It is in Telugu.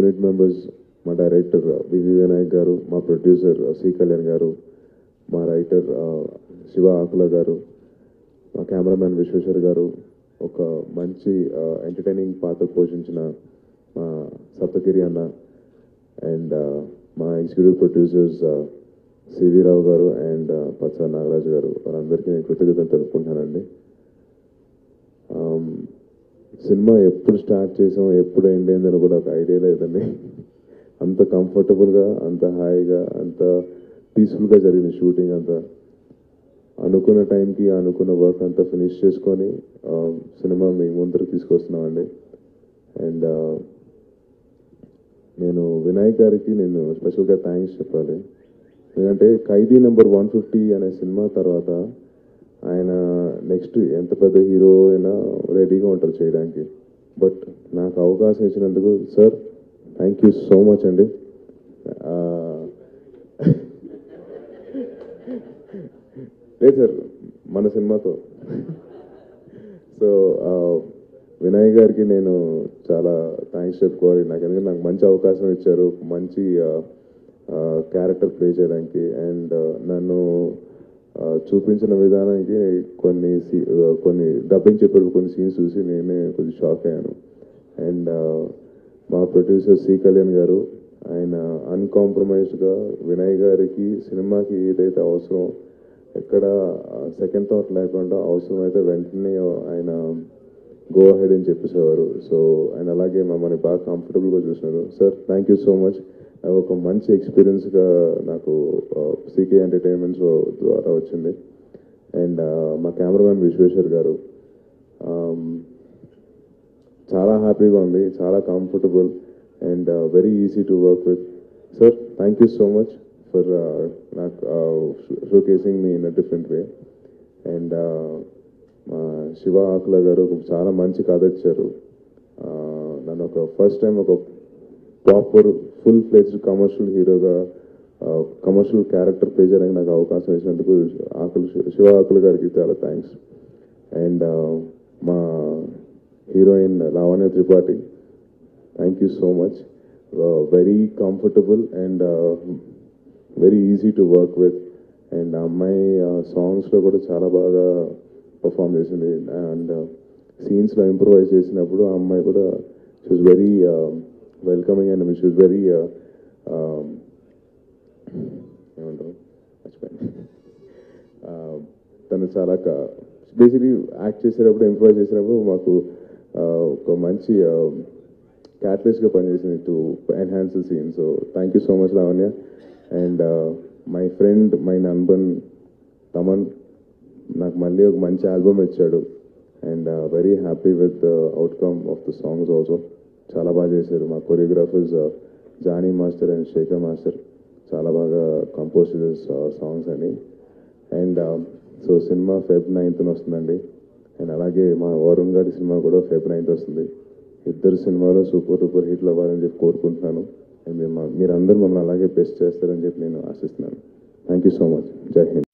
యూనిట్ మెంబర్స్ మా డైరెక్టర్ వివి వినాయక్ గారు మా ప్రొడ్యూసర్ సి కళ్యాణ్ గారు మా రైటర్ శివ ఆకుల గారు మా కెమెరామ్యాన్ విశ్వేశ్వర్ గారు ఒక మంచి ఎంటర్టైనింగ్ పాత్ర పోషించిన మా సప్తగిరి అన్న అండ్ మా ఎగ్జిక్యూటివ్ ప్రొడ్యూసర్స్ సివి రావు గారు అండ్ పచ్చ నాగరాజు గారు వాళ్ళందరికీ నేను కృతజ్ఞతలు తెలుపుకుంటున్నానండి Um, సినిమా ఎప్పుడు స్టార్ట్ చేసాం ఎప్పుడు ఎండ్ అయిందని కూడా ఒక ఐడియా లేదండి అంత కంఫర్టబుల్గా అంత హాయిగా అంత పీస్ఫుల్గా జరిగింది షూటింగ్ అంతా అనుకున్న టైంకి అనుకున్న వర్క్ అంతా ఫినిష్ చేసుకొని ఆ, సినిమా మీ ముందరకు తీసుకొస్తున్నామండి అండ్ నేను వినాయక్ గారికి నేను స్పెషల్గా థ్యాంక్స్ చెప్పాలి ఎందుకంటే ఖైదీ నెంబర్ వన్ ఫిఫ్టీ అనే సినిమా తర్వాత ఆయన నెక్స్ట్ ఎంత పెద్ద హీరో అయినా రెడీగా ఉంటారు చేయడానికి బట్ నాకు అవకాశం ఇచ్చినందుకు sir thank you so much అండి ఆ, లేదు సార్ మన సినిమాతో సో ఆ, వినయ్ గారికి నేను చాలా థ్యాంక్స్ చెప్పుకోవాలి నాకు ఎందుకంటే నాకు మంచి అవకాశం ఇచ్చారు మంచి క్యారెక్టర్ ప్లే చేయడానికి అండ్ నన్ను ఆ, చూపించిన విధానానికి కొన్ని సీ కొన్ని డబ్బింగ్ చెప్పారు కొన్ని సీన్స్ చూసి నేనే కొంచెం షాక్ అయ్యాను అండ్ మా ప్రొడ్యూసర్ సి కళ్యాణ్ గారు ఆయన అన్కాంప్రమైజ్డ్గా వినయ్ గారికి సినిమాకి ఏదైతే అవసరం ఎక్కడ సెకండ్ థాట్ లేకుండా అవసరమైతే వెంటనే ఆయన గో అహెడ్ అని చెప్పేసేవారు సో ఆయన అలాగే మమ్మల్ని బాగా కంఫర్టబుల్గా చూసినారు sir thank you so much అది ఒక మంచి ఎక్స్పీరియన్స్గా నాకు సీకే ఎంటర్టైన్మెంట్స్ ద్వారా వచ్చింది అండ్ మా కెమెరామెన్ విశ్వేశ్వర్ గారు um, చాలా హ్యాపీగా ఉంది చాలా comfortable and very easy to work with sir thank you so much for నాకు showcasing me in a different way and మా శివ ఆకుల గారు ఒక చాలా మంచి కథ ఇచ్చారు Uh, నన్ను ఒక ఫస్ట్ టైం ఒక ప్రాపర్ ఫుల్ ఫ్లెజ్డ్ కమర్షియల్ హీరోగా కమర్షియల్ క్యారెక్టర్ ప్లే చేయడానికి నాకు అవకాశం ఇచ్చినందుకు ఆకులు శివ ఆకుల గారికి చాలా థ్యాంక్స్ అండ్ మా heroine Lavanya Tripathi thank you so much very comfortable and very easy to work with and అమ్మాయి సాంగ్స్లో కూడా చాలా బాగా పర్ఫామ్ చేసింది అండ్ సీన్స్లో ఇంప్రూవైజ్ చేసినప్పుడు ఆ అమ్మాయి కూడా she was very welcoming and she was very ఏమంటారు మర్చిపోయాను ఆ, తను చాలా బేసిక్లీ యాక్ట్ చేసేటప్పుడు ఇంప్రూవైజ్ చేసినప్పుడు మాకు ఆ, ఒక మంచి క్యాటలిస్ట్గా పనిచేసింది to enhance the scene so thank you so much Lavanya and my friend my నన్బన్ తమన్ నాకు మళ్ళీ ఒక మంచి ఆల్బమ్ ఇచ్చాడు and very happy with outcome of the songs also చాలా బాగా చేశారు మా choreographers Johnny master and Sekhar master చాలా బాగా కంపోజ్ చేశారు సాంగ్స్ అని అండ్ సో సినిమా ఫెబ్ నైన్త్ వస్తుందండి అండ్ అలాగే మా వరుణ్ గారి సినిమా కూడా ఫెబ్ నైన్త్ వస్తుంది ఇద్దరు సినిమాలు సూపర్ డూపర్ హిట్లు అవ్వాలని చెప్పి కోరుకుంటున్నాను అండ్ మీరు మీరందరూ మమ్మల్ని అలాగే బెస్ట్ చేస్తారని చెప్పి నేను ఆశిస్తున్నాను థ్యాంక్ యూ సో మచ్ జై హింద్